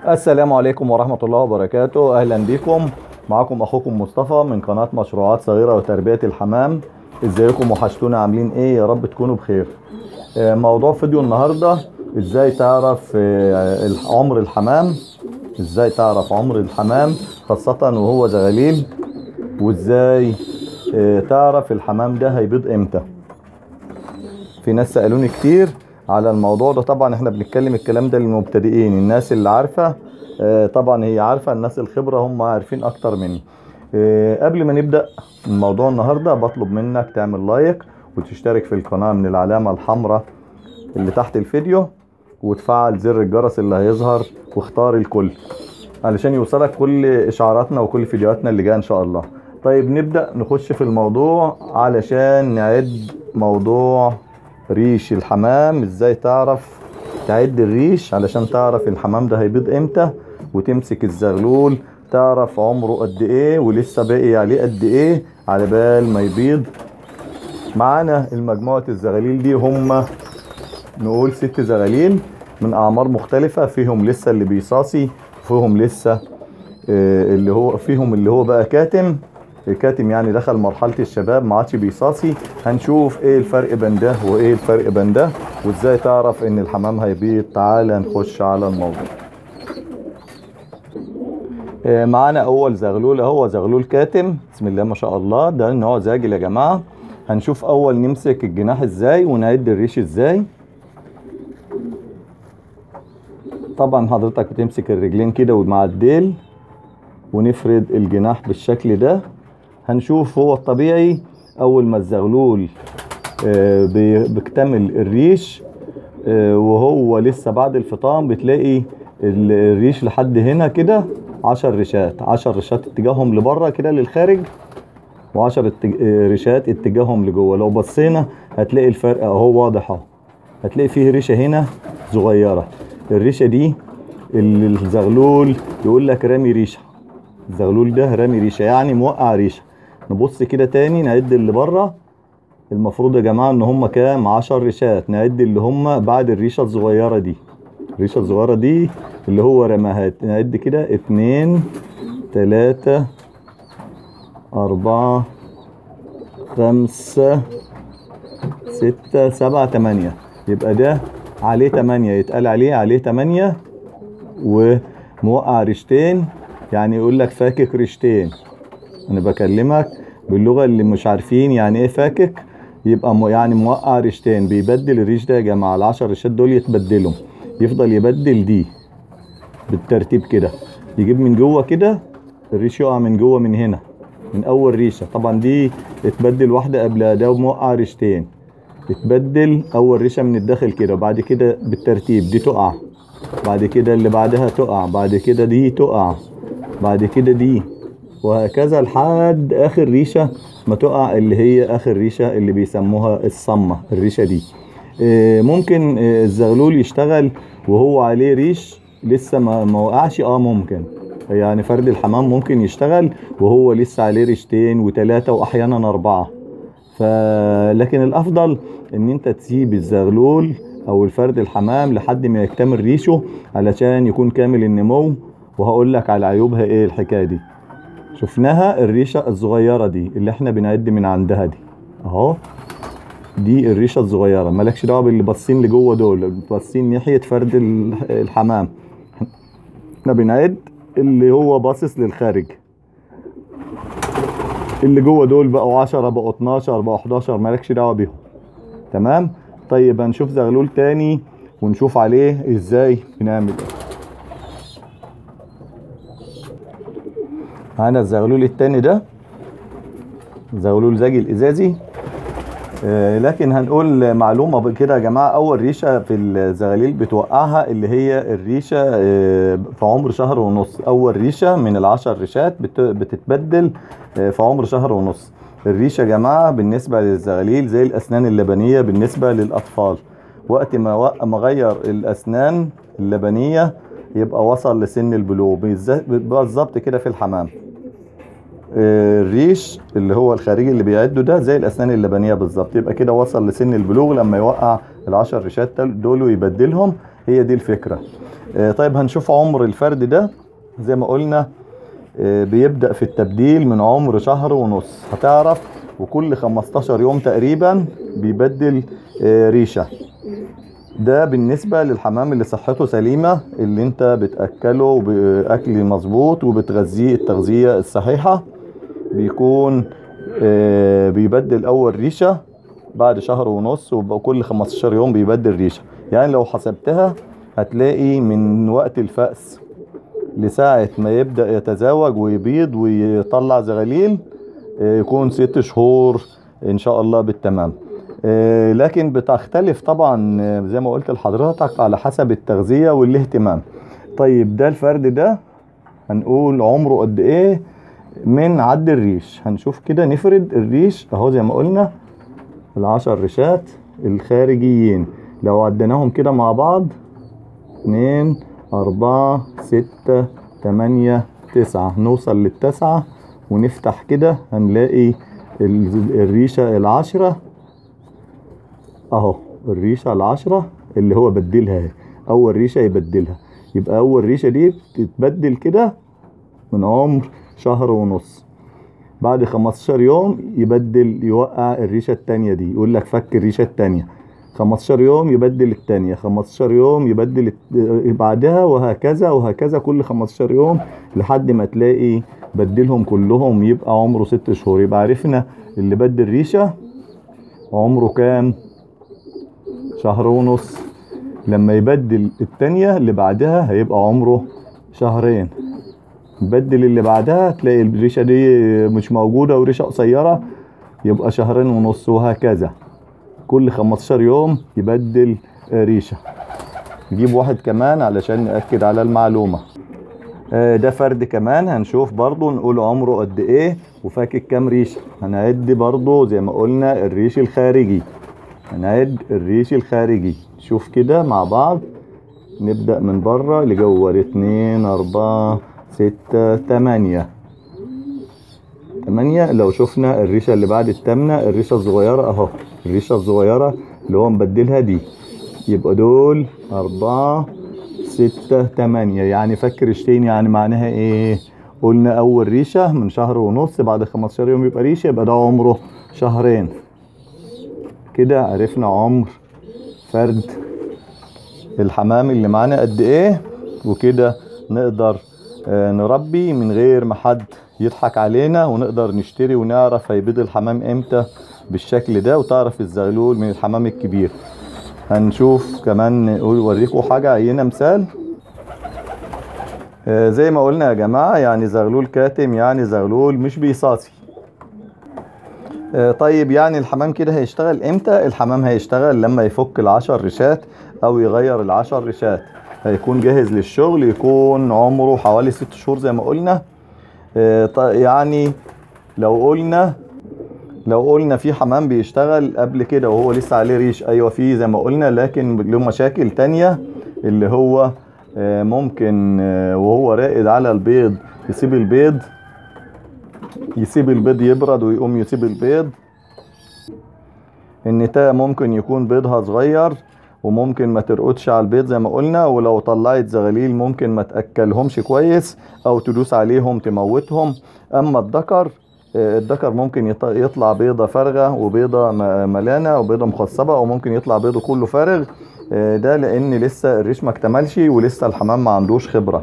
السلام عليكم ورحمة الله وبركاته أهلا بكم معكم أخوكم مصطفى من قناة مشروعات صغيرة وتربية الحمام ازيكم وحشتونا عاملين ايه يا رب تكونوا بخير آه، موضوع فيديو النهاردة ازاي تعرف آه، الح- عمر الحمام ازاي تعرف عمر الحمام خاصة وهو زغاليل وازاي آه، تعرف الحمام ده هيبيض امتى في ناس سألوني كتير على الموضوع ده طبعا احنا بنتكلم الكلام ده للمبتدئين الناس اللي عارفة آه، طبعا هي عارفة الناس الخبرة هم عارفين اكتر مني آه، قبل ما نبدأ الموضوع النهاردة بطلب منك تعمل لايك وتشترك في القناة من العلامة الحمراء اللي تحت الفيديو وتفعل زر الجرس اللي هيظهر واختار الكل علشان يوصلك كل اشعاراتنا وكل فيديوهاتنا اللي جايه ان شاء الله طيب نبدأ نخش في الموضوع علشان نعد موضوع ريش الحمام ازاي تعرف تعد الريش علشان تعرف الحمام ده هيبيض امتى وتمسك الزغلول تعرف عمره قد ايه ولسه باقي عليه قد ايه على بال ما يبيض معانا المجموعة الزغاليل دي هم نقول ست زغاليل من اعمار مختلفة فيهم لسه اللي بيصاصي فيهم لسه آه، اللي هو فيهم اللي هو بقى كاتم كاتم يعني دخل مرحلة الشباب ما عادش بيصاصي هنشوف ايه الفرق بين ده وايه الفرق بين ده وازاي تعرف ان الحمام هيبيض تعال نخش على الموضوع آه، معانا اول زغلول اهو زغلول كاتم بسم الله ما شاء الله ده نوع زاجل يا جماعة هنشوف اول نمسك الجناح ازاي ونعد الريش ازاي طبعا حضرتك بتمسك الرجلين كده ومع الديل ونفرد الجناح بالشكل ده هنشوف هو الطبيعي اول ما الزغلول آه، بي- بيكتمل الريش آه، وهو لسه بعد الفطام بتلاقي ال- الريش لحد هنا كده عشر ريشات عشر ريشات اتجاههم لبره كده للخارج وعشر اتج- آه، ريشات اتجاههم لجوه لو بصينا هتلاقي الفرق اهو واضح اهو هتلاقي فيه ريشه هنا صغيره الريشه دي اللي الزغلول يقول لك رامي ريشه الزغلول ده رامي ريشه يعني موقع ريشه نبص كده تاني نعد اللي بره المفروض يا جماعه ان هم كام 10 ريشات نعد اللي هم بعد الريشه الصغيره دي الريشه الصغيره دي اللي هو رماها نعد كده اتنين تلاتة أربعة خمسة ستة سبعة تمانية يبقى ده عليه تمانية يتقال عليه عليه تمانية وموقع ريشتين يعني يقول لك فاكك ريشتين انا بكلمك باللغة اللي مش عارفين يعني ايه فاكك يبقى مو يعني موقع ريشتين بيبدل الريش ده يا جماعة العشر ريشات دول يتبدلوا يفضل يبدل دي بالترتيب كده يجيب من جوه كده الريش يقع من جوه من هنا من اول ريشه طبعا دي اتبدل واحده قبلها ده موقع ريشتين اتبدل اول ريشه من الداخل كده وبعد كده بالترتيب دي تقع بعد كده اللي بعدها تقع بعد كده دي تقع بعد كده دي وهكذا لحد اخر ريشه ما تقع اللي هي اخر ريشه اللي بيسموها الصمه الريشه دي آه، ممكن آه، الزغلول يشتغل وهو عليه ريش لسه ما ما وقعش اه ممكن يعني فرد الحمام ممكن يشتغل وهو لسه عليه ريشتين وثلاثه واحيانا اربعه ف لكن الافضل ان انت تسيب الزغلول او الفرد الحمام لحد ما يكتمل ريشه علشان يكون كامل النمو وهقول لك على عيوبها ايه الحكايه دي شفناها الريشه الصغيره دي اللي احنا بنعد من عندها دي اهو دي الريشه الصغيره مالكش دعوه باللي باصين لجوه دول اللي باصين ناحيه فرد ال- الحمام احنا بنعد اللي هو باصص للخارج اللي جوه دول بقوا 10 بقوا 12 بقوا 11 مالكش دعوه بيهم تمام طيب هنشوف زغلول تاني ونشوف عليه ازاي بنعمل ايه معانا الزغلول التاني ده زغلول زاجي الازازي آه، لكن هنقول معلومة كده يا جماعة أول ريشة في الزغاليل بتوقعها اللي هي الريشة آه، في عمر شهر ونص أول ريشة من العشر ريشات بت- بتتبدل آه، في عمر شهر ونص الريشة يا جماعة بالنسبة للزغاليل زي الأسنان اللبنية بالنسبة للأطفال وقت ما وق- ما غير الأسنان اللبنية يبقى وصل لسن البلوغ بالذات- بالظبط كده في الحمام آه، الريش اللي هو الخارجي اللي بيعده ده زي الاسنان اللبنيه بالظبط يبقى كده وصل لسن البلوغ لما يوقع العشر ريشات دول- دول ويبدلهم هي دي الفكرة آه، طيب هنشوف عمر الفرد ده زي ما قلنا آه، بيبدأ في التبديل من عمر شهر ونص هتعرف وكل 15 يوم تقريبا بيبدل آه، ريشة ده بالنسبة للحمام اللي صحته سليمة اللي انت بتأكله بأكل مظبوط وبتغذيه التغذية الصحيحة بيكون آه، بيبدل أول ريشة بعد شهر ونص وكل 15 يوم بيبدل ريشة يعني لو حسبتها هتلاقي من وقت الفأس لساعة ما يبدأ يتزاوج ويبيض ويطلع زغاليل آه، يكون ست شهور إن شاء الله بالتمام آه، لكن بتختلف طبعا آه، زي ما قلت لحضرتك على حسب التغذية والاهتمام طيب ده الفرد ده هنقول عمره قد ايه من عد الريش هنشوف كده نفرد الريش اهو زي ما قلنا العشر ريشات الخارجيين لو عديناهم كده مع بعض اتنين اربعة ستة تمانية تسعة نوصل للتسعة ونفتح كده هنلاقي ال- الريشة العشرة اهو الريشة العشرة اللي هو بدلها اهي. اول ريشة يبدلها يبقى اول ريشة دي بتتبدل كده من عمر شهر ونص بعد 15 يوم يبدل يوقع الريشة التانية دي يقول لك فك الريشة التانية 15 يوم يبدل التانية 15 يوم يبدل الت- بعدها وهكذا وهكذا كل 15 يوم لحد ما تلاقي بدلهم كلهم يبقى عمره ست شهور يبقى عرفنا اللي بدل ريشة عمره كام شهر ونص لما يبدل التانية اللي بعدها هيبقى عمره شهرين بدل اللي بعدها تلاقي الريشة دي مش موجودة وريشة قصيرة يبقى شهرين ونص وهكذا كل 15 يوم يبدل ريشة نجيب واحد كمان علشان نأكد على المعلومة آه، ده فرد كمان هنشوف برضو نقول عمره قد ايه وفاكك كام ريشة هنعد برضو زي ما قلنا الريش الخارجي هنعد الريش الخارجي شوف كده مع بعض نبدأ من بره لجوه اتنين اربعة ستة تمانية تمانية لو شفنا الريشة اللي بعد التامنة الريشة الصغيرة اهو الريشة الصغيرة اللي هو مبدلها دي يبقى دول أربعة ستة تمانية يعني فكر ريشتين يعني معناها ايه قلنا أول ريشة من شهر ونص بعد 15 يوم يبقى ريشة يبقى ده عمره شهرين كده عرفنا عمر فرد الحمام اللي معانا قد ايه وكده نقدر آه، نربي من غير ما حد يضحك علينا ونقدر نشتري ونعرف هيبيض الحمام امتى بالشكل ده وتعرف الزغلول من الحمام الكبير هنشوف كمان نقول اوريكم حاجة عينة مثال آه، زي ما قلنا يا جماعة يعني زغلول كاتم يعني زغلول مش بيصاصي آه، طيب يعني الحمام كده هيشتغل امتى الحمام هيشتغل لما يفك العشر ريشات او يغير العشر ريشات هيكون جاهز للشغل يكون عمره حوالي ست شهور زي ما قلنا آه، ط- يعني لو قلنا لو قلنا في حمام بيشتغل قبل كده وهو لسه عليه ريش ايوه في زي ما قلنا لكن له مشاكل تانية اللي هو آه، ممكن آه، وهو راقد على البيض يسيب البيض يسيب البيض يبرد ويقوم يسيب البيض النتاية ممكن يكون بيضها صغير وممكن ما ترقدش على البيض زي ما قلنا ولو طلعت زغاليل ممكن ما تأكلهمش كويس او تدوس عليهم تموتهم اما الذكر آه، الذكر ممكن يط- يطلع بيضة فارغة وبيضة م- ملانة وبيضة مخصبة او ممكن يطلع بيضه كله فارغ آه، ده لان لسه الريش ما اكتملش ولسه الحمام ما عندوش خبرة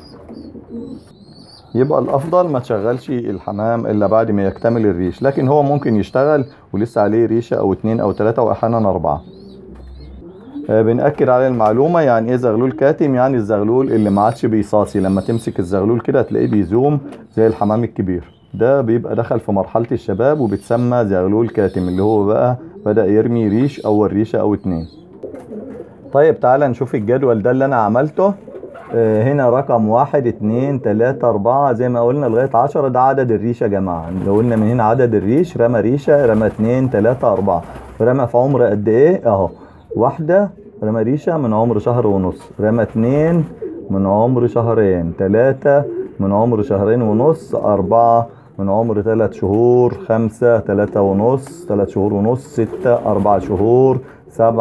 يبقى الافضل ما تشغلش الحمام الا بعد ما يكتمل الريش لكن هو ممكن يشتغل ولسه عليه ريشة او اتنين او تلاتة واحيانا اربعة آه، بنأكد على المعلومة يعني ايه زغلول كاتم يعني الزغلول اللي ما عادش بيصاصي لما تمسك الزغلول كده هتلاقيه بيزوم زي الحمام الكبير ده بيبقى دخل في مرحلة الشباب وبيتسمى زغلول كاتم اللي هو بقى بدأ يرمي ريش اول ريشة او اتنين طيب تعالى نشوف الجدول ده اللي انا عملته آه، هنا رقم واحد اتنين تلاتة اربعة زي ما قلنا لغاية عشرة ده عدد الريش يا جماعة لو قلنا من هنا عدد الريش رمى ريشة رمى اتنين تلاتة اربعة رمى في عمر قد ايه اهو واحدة رمى ريشة من عمر شهر ونص رمى اتنين من عمر شهرين تلاتة من عمر شهرين ونص أربعة من عمر تلات شهور خمسة تلاتة ونص تلات شهور ونص ستة أربع شهور سبعة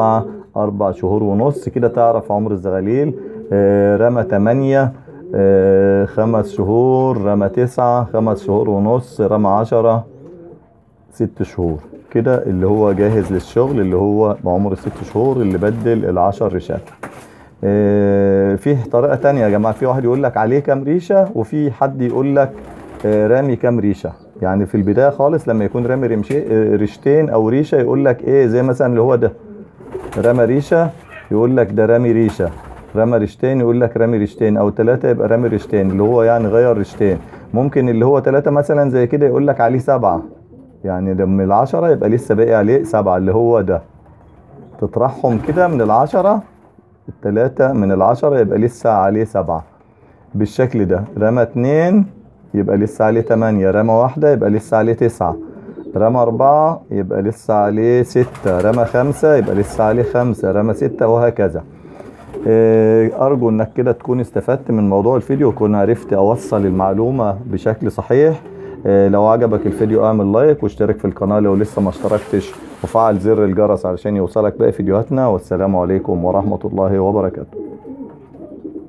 أربع شهور ونص كده تعرف عمر الزغاليل آه، رمى تمانية آه، خمس شهور رمى تسعة خمس شهور ونص رمى عشرة ست شهور كده اللي هو جاهز للشغل اللي هو بعمر الست شهور اللي بدل العشر ريشات آه، فيه طريقة تانية يا جماعة في واحد يقول لك عليه كام ريشة وفي حد يقول لك آه، رامي كام ريشة يعني في البداية خالص لما يكون رامي رمشي آه، ريشتين او ريشة يقول لك ايه زي مثلا اللي هو ده رمى ريشة يقول لك ده رامي ريشة رمى ريشتين يقول لك رامي ريشتين او ثلاثة يبقى رامي ريشتين اللي هو يعني غير ريشتين ممكن اللي هو ثلاثة مثلا زي كده يقول لك عليه سبعة يعني ده من العشرة يبقى لسه باقي عليه سبعة اللي هو ده تطرحهم كده من العشرة التلاتة من العشرة يبقى لسه عليه سبعة بالشكل ده رمى اتنين يبقى لسه عليه تمانية رمى واحدة يبقى لسه عليه تسعة رمى أربعة يبقى لسه عليه ستة رمى خمسة يبقى لسه عليه خمسة رمى ستة وهكذا إيه، أرجو إنك كده تكون استفدت من موضوع الفيديو وكون عرفت أوصل المعلومة بشكل صحيح إيه، لو عجبك الفيديو اعمل لايك واشترك في القناة لو لسه ما اشتركتش وفعل زر الجرس علشان يوصلك باقي فيديوهاتنا والسلام عليكم ورحمة الله وبركاته